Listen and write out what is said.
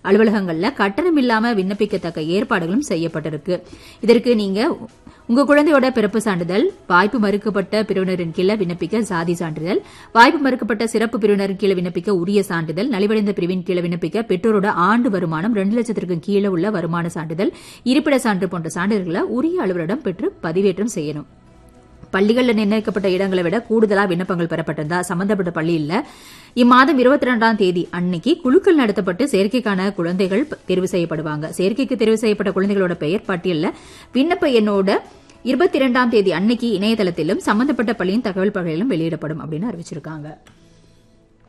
அலுவலகங்கள்ல கட்டணம் இல்லாம விண்ணப்பிக்கத்தக்க ஏற்பாடுகளும் செய்யப்பட்டிருக்கு இதற்கு நீங்க உங்க குழந்தையோட பிறப்பு சான்றிதழ் வாய்ப்பு மறுக்கப்பட்ட பிரிவினரின் கீழே விண்ணப்பிக்க சாதி சான்றிதழ் வாய்ப்பு மறுக்கப்பட்ட சிறப்பு பிரிவினரின் கீழே விண்ணப்பிக்க உரிய சான்றிதழ் நலிவடைந்த பிரிவின் கீழே விண்ணப்பிக்க பெற்றோரோட ஆண்டு வருமானம் ரெண்டு லட்சத்திற்கு கீழே உள்ள வருமான சான்றிதழ் இருப்பிட சான்று போன்ற சான்றிதழ்களை உரிய அலுவலரிடம் பெற்று பதிவேற்றம் செய்யணும் பள்ளிகளில் நிர்ணயிக்கப்பட்ட இடங்களை விட கூடுதலா விண்ணப்பங்கள் பெறப்பட்டிருந்தா சம்பந்தப்பட்ட பள்ளியில் இம்மாதம் இருபத்தி ரெண்டாம் தேதி அன்னைக்கு குழுக்கள் நடத்தப்பட்டு சேர்க்கைக்கான குழந்தைகள் தேர்வு செய்யப்படுவாங்க சேர்க்கைக்கு தேர்வு செய்யப்பட்ட குழந்தைகளோட பெயர் பட்டியலில் விண்ணப்ப எண்ணோட இருபத்தி இரண்டாம் தேதி அன்னைக்கு இணையதளத்திலும் சம்பந்தப்பட்ட பள்ளியின் தகவல் பலகையிலும் வெளியிடப்படும் அப்படின்னு அறிவிச்சிருக்காங்க